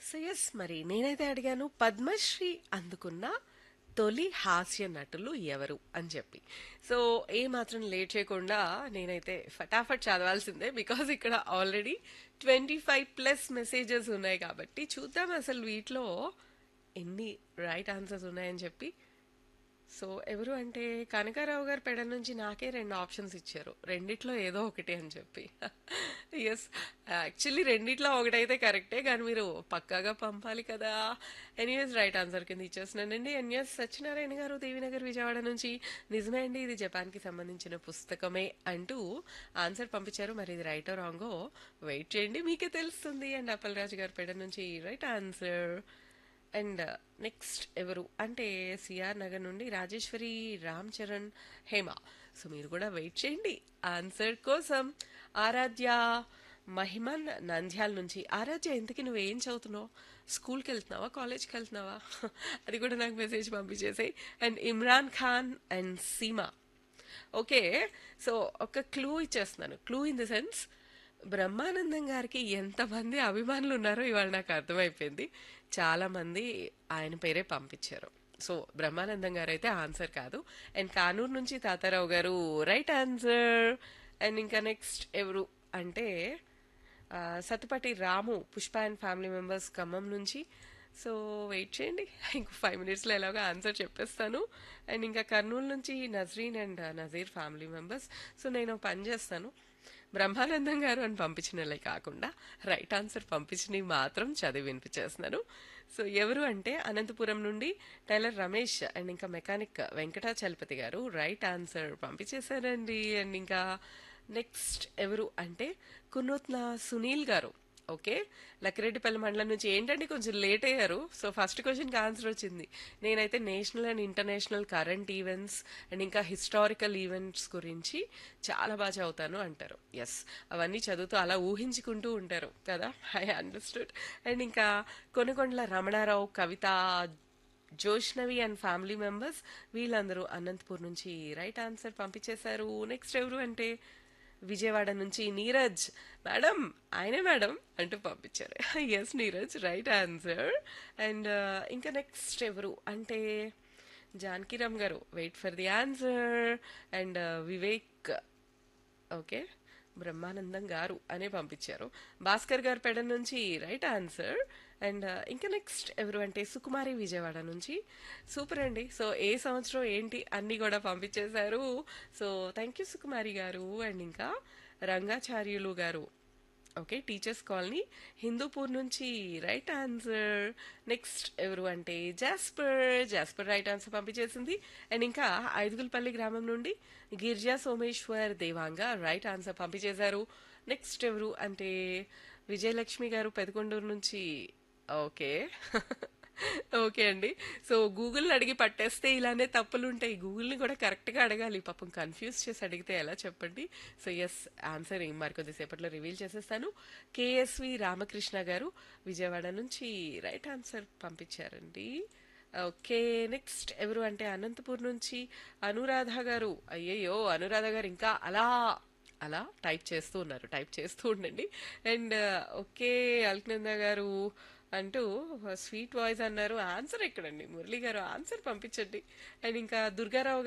so yes మరి నేనైతే అడిగాను పద్మశ్రీ అందుకున్న తొలి హాస్య నటులు ఎవరు అని చెప్పి సో ఏ మాత్రం లేట్ చేయకుండా నేనైతే ఫటాఫట్ చదవాల్సిందే బికాజ్ ఇక్కడ already twenty five plus messages ఉన్నాయి కాబట్టి చూద్దాం అసలు వీటిలో ఎన్ని రైట్ ఆన్సర్స్ ఉన్నాయని చెప్పి సో ఎవరు అంటే కనకారావు గారు పెడ నుంచి నాకే రెండు ఆప్షన్స్ ఇచ్చారు రెండిట్లో ఏదో ఒకటి అని చెప్పి ఎస్ యాక్చువల్లీ రెండిట్లో ఒకటైతే కరెక్టే కానీ మీరు పక్కాగా పంపాలి కదా ఎనీవేస్ రైట్ ఆన్సర్ కింద ఇచ్చేస్తున్నానండి ఎన్ఎస్ సత్యనారాయణ గారు దేవినగర్ విజయవాడ నుంచి నిజమే అండి ఇది జపాన్కి సంబంధించిన పుస్తకమే అంటూ ఆన్సర్ పంపించారు మరి ఇది రైటో రాంగో వెయిట్ చేయండి మీకే తెలుస్తుంది అండ్ అప్పలరాజు గారు పెడ నుంచి రైట్ ఆన్సర్ అండ్ నెక్స్ట్ ఎవరు అంటే సిఆర్ నగర్ నుండి రాజేశ్వరి రామ్ చరణ్ హేమ సో మీరు కూడా వెయిట్ చేయండి ఆన్సర్ కోసం ఆరాధ్య మహిమన్ నంద్యాల నుంచి ఆరాధ్య ఇంతకీ నువ్వేం చదువుతున్నావు స్కూల్కి వెళ్తున్నావా కాలేజ్కి వెళ్తున్నావా అది కూడా నాకు మెసేజ్ పంపించేసాయి and Imran Khan and Seema okay so ఒక క్లూ ఇచ్చేస్తున్నాను clue in the sense Brahmanandam గారికి ఎంతమంది అభిమానులు ఉన్నారో ఇవాళ నాకు అర్థమైపోయింది చాలా మంది ఆయన పేరే పంపించారు సో బ్రహ్మానందం గారు అయితే ఆన్సర్ కాదు అండ్ కానూరు నుంచి తాతారావు గారు రైట్ ఆన్సర్ అండ్ ఇంకా నెక్స్ట్ ఎవరు అంటే ఆ, Sattupatti Ramu Pushpa and family members Khammam నుంచి సో వెయిట్ చేయండి ఇంకో ఫైవ్ మినిట్స్లో ఎలాగో ఆన్సర్ చెప్పేస్తాను అండ్ ఇంకా కర్నూలు నుంచి Nazreen and Nazir family members so నేను ఒక పని చేస్తాను బ్రహ్మానందం గారు అని పంపించినలే కాకుండా రైట్ ఆన్సర్ పంపించినవి మాత్రం చదివి వినిపించేస్తున్నాను సో ఎవరు అంటే అనంతపురం నుండి టైలర్ రమేష్ అండ్ ఇంకా మెకానిక్ వెంకటాచలపతి గారు రైట్ ఆన్సర్ పంపించేశారండి అండ్ ఇంకా నెక్స్ట్ ఎవరు అంటే కున్నూత్న సునీల్ గారు ఓకే లక్కిరెడ్డిపల్లి మండలం నుంచి ఏంటంటే కొంచెం లేట్ అయ్యారు సో ఫస్ట్ క్వశ్చన్కి ఆన్సర్ వచ్చింది నేనైతే national and international current events and ఇంకా హిస్టారికల్ ఈవెంట్స్ గురించి చాలా బాగా చదువుతాను అంటారు ఎస్ అవన్నీ చదువుతూ అలా ఊహించుకుంటూ ఉంటారు కదా ఐ అండర్స్టూడ్ అండ్ ఇంకా Konakondala Ramanarao Kavitha Joshnavi and family members వీళ్ళందరూ అనంతపూర్ నుంచి రైట్ ఆన్సర్ పంపించేశారు నెక్స్ట్ ఎవరు అంటే విజయవాడ నుంచి నీరజ్ మేడం ఆయనే మేడం అంటూ పంపించారు S Neeraj right answer and ఇంకా నెక్స్ట్ ఎవరు అంటే జానకిరామ్ గారు wait for the answer and Vivek okay Brahmanandam గారు అనే పంపించారు భాస్కర్ గారు పెడ నుంచి రైట్ ఆన్సర్ అండ్ ఇంకా నెక్స్ట్ ఎవరు అంటే సుకుమారి విజయవాడ నుంచి సూపర్ అండి సో ఏ సంవత్సరం ఏంటి అన్ని కూడా పంపించేశారు సో థ్యాంక్ యూ సుకుమారి గారు అండ్ ఇంకా రంగాచార్యులు గారు ఓకే టీచర్స్ కాలనీ హిందూపూర్ నుంచి రైట్ ఆన్సర్ నెక్స్ట్ ఎవరు అంటే జాస్పర్ జాస్పర్ రైట్ ఆన్సర్ పంపించేసింది అండ్ ఇంకా ఐదుగులపల్లి గ్రామం నుండి గిరిజా సోమేశ్వర్ దేవాంగ రైట్ ఆన్సర్ పంపించేశారు నెక్స్ట్ ఎవరు అంటే విజయలక్ష్మి గారు పెదకొండూరు నుంచి ఓకే ఓకే అండి సో గూగుల్ని అడిగి పట్టేస్తే ఇలానే తప్పులు ఉంటాయి గూగుల్ని కూడా కరెక్ట్గా అడగాలి పాపం కన్ఫ్యూజ్ చేసి అడిగితే ఎలా చెప్పండి సో ఎస్ ఆన్సర్ ఏం మరి కొద్దిసేపట్లో రివీల్ చేసేస్తాను కేఎస్వి రామకృష్ణ గారు విజయవాడ నుంచి రైట్ ఆన్సర్ పంపించారండి ఓకే నెక్స్ట్ ఎవరు అంటే అనంతపూర్ నుంచి అనురాధ గారు అయ్యయ్యో అనురాధ గారు ఇంకా అలా అలా టైప్ చేస్తూ ఉన్నారు టైప్ చేస్తూ ఉండండి అండ్ ఓకే అల్కనంద గారు అంటూ స్వీట్ వాయిస్ అన్నారు ఆన్సర్ ఎక్కడండి మురళి గారు ఆన్సర్ పంపించండి అండ్ ఇంకా దుర్గారావు